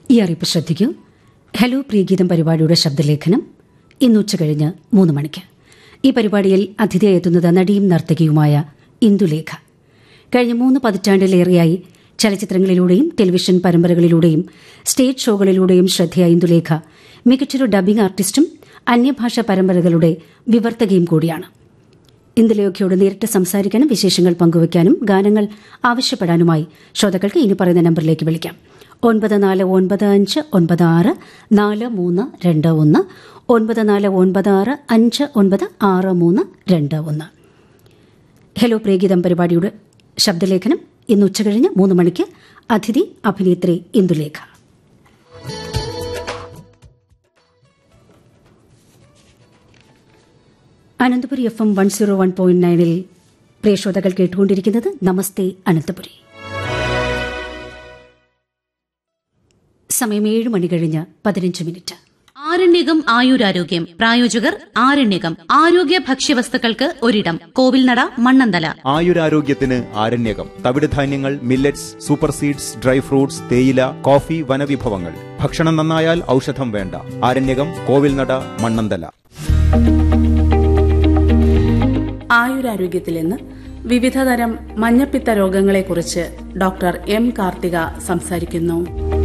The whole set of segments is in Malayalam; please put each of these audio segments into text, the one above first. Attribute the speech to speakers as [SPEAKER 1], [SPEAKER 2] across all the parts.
[SPEAKER 1] ഈ അറിയിപ്പ് ശ്രദ്ധിക്കൂ ഹലോ പ്രിയഗീതം പരിപാടിയുടെ ശബ്ദലേഖനം ഇന്ന് ഉച്ചകഴിഞ്ഞ് മൂന്ന് മണിക്ക് ഈ പരിപാടിയിൽ അതിഥിയായി എത്തുന്നത് നടിയും നർത്തകിയുമായ ഇന്ദുലേഖ കഴിഞ്ഞ മൂന്ന് പതിറ്റാണ്ടിലേറെയായി ചലച്ചിത്രങ്ങളിലൂടെയും ടെലിവിഷൻ പരമ്പരകളിലൂടെയും സ്റ്റേജ് ഷോകളിലൂടെയും ശ്രദ്ധയായ ഇന്ദുലേഖ മികച്ചൊരു ഡബ്ബിംഗ് ആർട്ടിസ്റ്റും അന്യഭാഷാ പരമ്പരകളുടെ വിവർത്തകയും കൂടിയാണ് ഇന്ദുലേഖയോട് നേരിട്ട് സംസാരിക്കാനും വിശേഷങ്ങൾ പങ്കുവയ്ക്കാനും ഗാനങ്ങൾ ആവശ്യപ്പെടാനുമായി ശ്രോതാക്കൾക്ക് ഇനി പറയുന്ന നമ്പറിലേക്ക് വിളിക്കാം ഒൻപത് നാല് ഒൻപത് അഞ്ച് ഒൻപത് ആറ് നാല് മൂന്ന് രണ്ട് ഒന്ന് ഒൻപത് നാല് ഒൻപത് ആറ് അഞ്ച് ഒൻപത് ആറ് മൂന്ന് രണ്ട് ഒന്ന് ഹലോ പ്രിയഗീതം പരിപാടിയുടെ ശബ്ദലേഖനം ഇന്ന് ഉച്ചകഴിഞ്ഞ് മൂന്ന് മണിക്ക് അതിഥി അഭിനേത്രി Indulekha Ananthapuri F M one zero one point നയനിൽ പ്രിയ ശ്രോതാക്കൾ കേട്ടുകൊണ്ടിരിക്കുന്നത് നമസ്തേ അനന്തപുരി സമയം ഏഴ് മണി കഴിഞ്ഞ് പതിനഞ്ച് മിനിറ്റ്
[SPEAKER 2] ആരണ്യകം ആയുരാരോഗ്യം പ്രായോജകർ ആരണ്യകം ആരോഗ്യ ഭക്ഷ്യവസ്തുക്കൾക്ക് ഒരിടം കോവിൽനട മണ്ണന്തല
[SPEAKER 3] ആയുരാരോഗ്യത്തിന് ആരണ്യകം തവിടുധാന്യങ്ങൾ millets super seeds dry fruits തേയില കോഫി വനവിഭവങ്ങൾ ഭക്ഷണം നന്നായാൽ ഔഷധം വേണ്ട ആരണ്യകം കോവിൽനട മണ്ണന്തല
[SPEAKER 4] ആയുരാരോഗ്യത്തിൽ ഇന്ന് വിവിധതരം മഞ്ഞപ്പിത്ത രോഗങ്ങളെക്കുറിച്ച് ഡോക്ടർ എം കാർത്തിക സംസാരിക്കുന്നു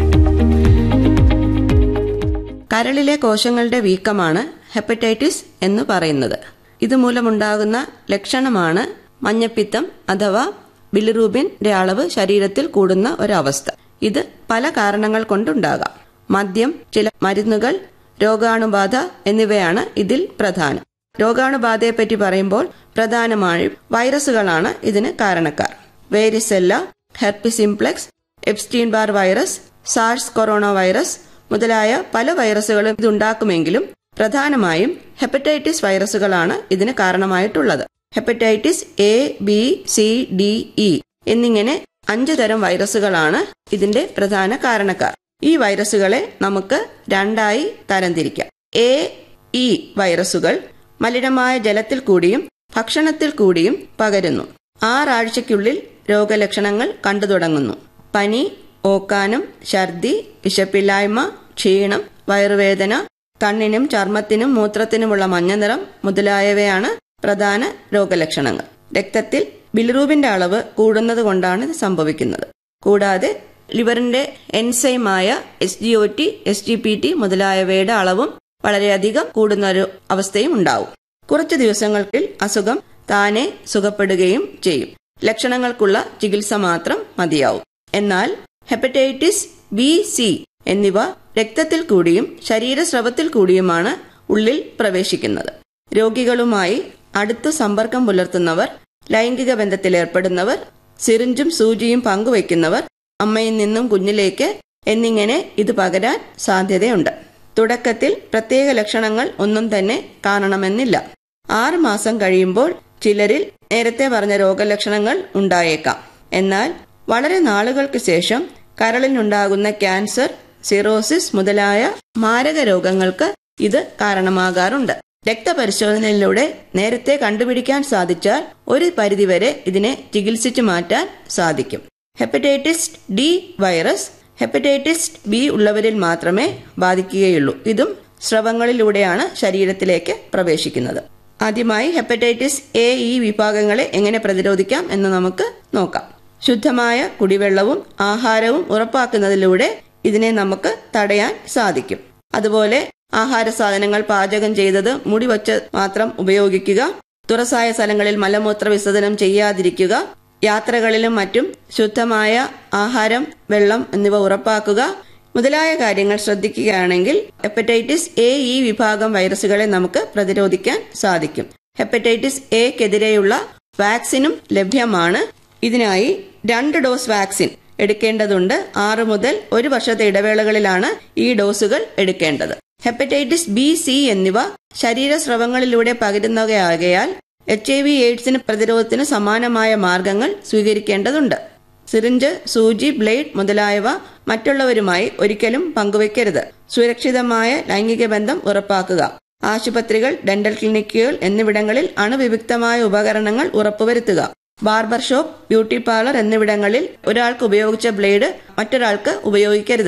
[SPEAKER 5] കരളിലെ കോശങ്ങളുടെ വീക്കമാണ് ഹെപ്പറ്റൈറ്റിസ് എന്ന് പറയുന്നത് ഇതുമൂലമുണ്ടാകുന്ന ലക്ഷണമാണ് മഞ്ഞപ്പിത്തം അഥവാ ബിലിറൂബിന്റെ അളവ് ശരീരത്തിൽ കൂടുന്ന ഒരവസ്ഥ ഇത് പല കാരണങ്ങൾ കൊണ്ടുണ്ടാകാം മദ്യം ചില മരുന്നുകൾ രോഗാണുബാധ എന്നിവയാണ് ഇതിൽ പ്രധാനം രോഗാണുബാധയെപ്പറ്റി പറയുമ്പോൾ പ്രധാനമായും വൈറസുകളാണ് ഇതിന് കാരണക്കാർ varicella herpes simplex Epstein Barr virus SARS corona virus മുതലായ പല വൈറസുകളും ഇതുണ്ടാക്കുമെങ്കിലും പ്രധാനമായും ഹെപ്പറ്റൈറ്റിസ് വൈറസുകളാണ് ഇതിന് കാരണമായിട്ടുള്ളത് hepatitis A B C D E എന്നിങ്ങനെ അഞ്ചു തരം വൈറസുകളാണ് ഇതിന്റെ പ്രധാന കാരണക്കാർ ഈ വൈറസുകളെ നമുക്ക് രണ്ടായി തരംതിരിക്കാം എ ഇ വൈറസുകൾ മലിനമായ ജലത്തിൽ കൂടിയും ഭക്ഷണത്തിൽ കൂടിയും പകരുന്നു ആറാഴ്ചയ്ക്കുള്ളിൽ രോഗലക്ഷണങ്ങൾ കണ്ടു തുടങ്ങുന്നു പനി ഓക്കാനം ഛർദി വിശപ്പില്ലായ്മ ക്ഷീണം വയറുവേദന കണ്ണിനും ചർമ്മത്തിനും മൂത്രത്തിനുമുള്ള മഞ്ഞനിറം മുതലായവയാണ് പ്രധാന രോഗലക്ഷണങ്ങൾ രക്തത്തിൽ ബിലിറൂബിന്റെ അളവ് കൂടുന്നത് കൊണ്ടാണ് ഇത് സംഭവിക്കുന്നത് കൂടാതെ ലിവറിന്റെ എൻസൈമായ S G O T S G P T മുതലായവയുടെ അളവും വളരെയധികം കൂടുന്ന ഒരു അവസ്ഥയും ഉണ്ടാവും കുറച്ചു ദിവസങ്ങൾക്കിൽ അസുഖം താനെ സുഖപ്പെടുകയും ചെയ്യും ലക്ഷണങ്ങൾക്കുള്ള ചികിത്സ മാത്രം മതിയാവും എന്നാൽ ഹെപ്പറ്റൈറ്റിസ് ബി സി എന്നിവ രക്തത്തിൽ കൂടിയും ശരീരസ്രവത്തിൽ കൂടിയുമാണ് ഉള്ളിൽ പ്രവേശിക്കുന്നത് രോഗികളുമായി അടുത്തു സമ്പർക്കം പുലർത്തുന്നവർ ലൈംഗിക ബന്ധത്തിലേർപ്പെടുന്നവർ സിറിഞ്ചും സൂചിയും പങ്കുവയ്ക്കുന്നവർ അമ്മയിൽ നിന്നും കുഞ്ഞിലേക്ക് എന്നിങ്ങനെ ഇത് പകരാൻ സാധ്യതയുണ്ട് തുടക്കത്തിൽ പ്രത്യേക ലക്ഷണങ്ങൾ ഒന്നും തന്നെ കാണണമെന്നില്ല ആറ് മാസം കഴിയുമ്പോൾ ചിലരിൽ നേരത്തെ പറഞ്ഞ രോഗലക്ഷണങ്ങൾ ഉണ്ടായേക്കാം എന്നാൽ വളരെ നാളുകൾക്ക് ശേഷം കരളിനുണ്ടാകുന്ന ക്യാൻസർ സിറോസിസ് മുതലായ മാരക രോഗങ്ങൾക്ക് ഇത് കാരണമാകാറുണ്ട് രക്തപരിശോധനയിലൂടെ നേരത്തെ കണ്ടുപിടിക്കാൻ സാധിച്ചാൽ ഒരു പരിധിവരെ ഇതിനെ ചികിത്സിച്ചു മാറ്റാൻ സാധിക്കും hepatitis D virus hepatitis B ഉള്ളവരിൽ മാത്രമേ ബാധിക്കുകയുള്ളൂ ഇതും സ്രവങ്ങളിലൂടെയാണ് ശരീരത്തിലേക്ക് പ്രവേശിക്കുന്നത് ആദ്യമായി ഹെപ്പറ്റൈറ്റിസ് എ ഇ വിഭാഗങ്ങളെ എങ്ങനെ പ്രതിരോധിക്കാം എന്ന് നമുക്ക് നോക്കാം ശുദ്ധമായ കുടിവെള്ളവും ആഹാരവും ഉറപ്പാക്കുന്നതിലൂടെ ഇതിനെ നമുക്ക് തടയാൻ സാധിക്കും അതുപോലെ ആഹാര സാധനങ്ങൾ പാചകം ചെയ്തത് മുടി വച്ച് മാത്രം ഉപയോഗിക്കുക തുറസായ സ്ഥലങ്ങളിൽ മലമൂത്ര വിസർജനം ചെയ്യാതിരിക്കുക യാത്രകളിലും മറ്റും ശുദ്ധമായ ആഹാരം വെള്ളം എന്നിവ ഉറപ്പാക്കുക മുതലായ കാര്യങ്ങൾ ശ്രദ്ധിക്കുകയാണെങ്കിൽ ഹെപ്പറ്റൈറ്റിസ് എ ഇ വിഭാഗം വൈറസുകളെ നമുക്ക് പ്രതിരോധിക്കാൻ സാധിക്കും ഹെപ്പറ്റൈറ്റിസ് എക്കെതിരെയുള്ള വാക്സിനും ലഭ്യമാണ് ഇതിനായി രണ്ട് ഡോസ് വാക്സിൻ എടുക്കേണ്ടതുണ്ട് ആറ് മുതൽ ഒരു വർഷത്തെ ഇടവേളകളിലാണ് ഈ ഡോസുകൾ എടുക്കേണ്ടത് ഹെപ്പറ്റൈറ്റിസ് ബി സി എന്നിവ ശരീരസ്രവങ്ങളിലൂടെ പകരുന്നവയാകയാൽ എച്ച് ഐ വി എയ്ഡ്സിന് പ്രതിരോധത്തിന് സമാനമായ മാർഗങ്ങൾ സ്വീകരിക്കേണ്ടതുണ്ട് സിറിഞ്ച് സൂചി ബ്ലേഡ് മുതലായവ മറ്റുള്ളവരുമായി ഒരിക്കലും പങ്കുവയ്ക്കരുത് സുരക്ഷിതമായ ലൈംഗിക ബന്ധം ഉറപ്പാക്കുക ആശുപത്രികൾ ഡെന്റൽ ക്ലിനിക്കുകൾ എന്നിവിടങ്ങളിൽ അണുവിമുക്തമായ ഉപകരണങ്ങൾ ഉറപ്പുവരുത്തുക ബാർബർ ഷോപ്പ് ബ്യൂട്ടി പാർലർ എന്നിവിടങ്ങളിൽ ഒരാൾക്ക് ഉപയോഗിച്ച ബ്ലേഡ് മറ്റൊരാൾക്ക് ഉപയോഗിക്കരുത്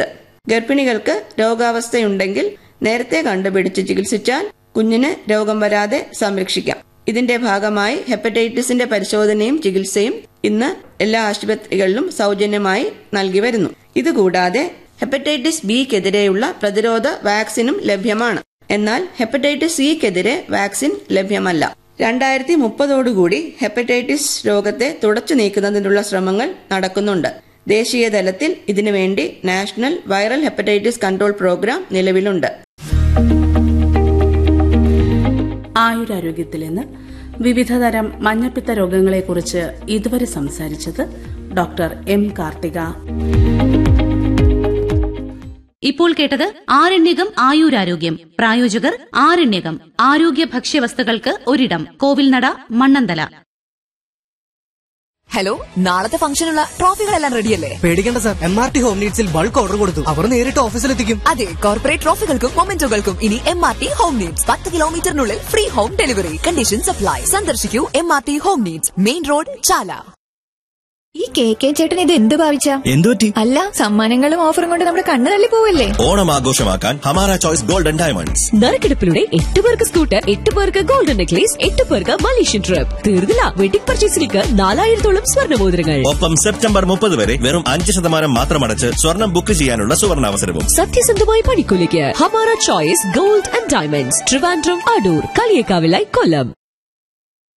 [SPEAKER 5] ഗർഭിണികൾക്ക് രോഗാവസ്ഥയുണ്ടെങ്കിൽ നേരത്തെ കണ്ടുപിടിച്ച് ചികിത്സിച്ചാൽ കുഞ്ഞിന് രോഗം വരാതെ സംരക്ഷിക്കാം ഇതിന്റെ ഭാഗമായി ഹെപ്പറ്റൈറ്റിസിന്റെ പരിശോധനയും ചികിത്സയും ഇന്ന് എല്ലാ ആശുപത്രികളിലും സൗജന്യമായി നൽകി വരുന്നു ഇതുകൂടാതെ ഹെപ്പറ്റൈറ്റിസ് ബിക്കെതിരെയുള്ള പ്രതിരോധ വാക്സിനും ലഭ്യമാണ് എന്നാൽ ഹെപ്പറ്റൈറ്റിസ് സിക്കെതിരെ വാക്സിൻ ലഭ്യമല്ല രണ്ടായിരത്തി മുപ്പതോടുകൂടി ഹെപ്പറ്റൈറ്റിസ് രോഗത്തെ തുടച്ചു നീക്കുന്നതിനുള്ള ശ്രമങ്ങൾ നടക്കുന്നുണ്ട് ദേശീയ തലത്തിൽ ഇതിനുവേണ്ടി national viral hepatitis control programme നിലവിലുണ്ട്
[SPEAKER 4] ആയുരാരോഗ്യത്തിൽ നിന്ന് വിവിധതരം മഞ്ഞപ്പിത്ത രോഗങ്ങളെക്കുറിച്ച് ഇതുവരെ സംസാരിച്ചത് ഡോക്ടർ എം കാർത്തിക
[SPEAKER 2] ഇപ്പോൾ കേട്ടത് ആരണ്യകം ആയുരാരോഗ്യം പ്രായോജകർ ആരണ്യകം ആരോഗ്യ ഭക്ഷ്യവസ്തുക്കൾക്ക് ഒരിടം കോവിൽനട മണ്ണന്തല
[SPEAKER 6] ഹലോ നാളത്തെ ഫംഗ്ഷനുള്ള ട്രോഫികളെല്ലാം റെഡിയല്ലേ
[SPEAKER 7] പേടിക്കേണ്ട sir M R T home നീഡ്സിൽ ബൾക്ക് ഓർഡർ കൊടുത്തു അവർ നേരിട്ട് ഓഫീസിലെത്തിക്കും
[SPEAKER 6] അതെ കോർപ്പറേറ്റ് ട്രോഫികൾക്കും മൊമെന്റോകൾക്കും ഇനി M R T home needs പത്ത് കിലോമീറ്ററിനുള്ളിൽ free home delivery condition supply സന്ദർശിക്കൂ M R T home needs main road Chala
[SPEAKER 8] ഈ കെ കെ ചേട്ടൻ ഇത് എന്ത് ഭാവിച്ച
[SPEAKER 9] എന്തുപറ്റി
[SPEAKER 8] അല്ല സമ്മാനങ്ങളും ഓഫറും കൊണ്ട് നമ്മുടെ കണ്ണ് തള്ളി പോവല്ലേ
[SPEAKER 9] ഓണം ആഘോഷമാക്കാൻ ഹമാര ചോയ്സ് ഗോൾഡൻ ഡയമണ്ട്സ്
[SPEAKER 10] നറുക്കെടുപ്പിലൂടെ എട്ട് പേർക്ക് സ്കൂട്ടർ എട്ട് പേർക്ക് ഗോൾഡൻ നെക്ലേസ് എട്ട് പേർക്ക് മലേഷ്യൻ ട്രിപ്പ് തീർന്നില്ല വെഡിംഗ് പർച്ചേസിലേക്ക് നാലായിരത്തോളം സ്വർണ്ണമോതിരങ്ങൾ
[SPEAKER 9] ഒപ്പം സെപ്റ്റംബർ മുപ്പത് വരെ വെറും അഞ്ച് ശതമാനം മാത്രം അടച്ച് സ്വർണം ബുക്ക് ചെയ്യാനുള്ള സുവർണാവസരവും
[SPEAKER 10] സത്യസന്ധമായ പണിക്കൂലിക്ക് Hamara choice gold and diamonds Trivandrum Adoor കളിയേക്കാവിലായി കൊല്ലം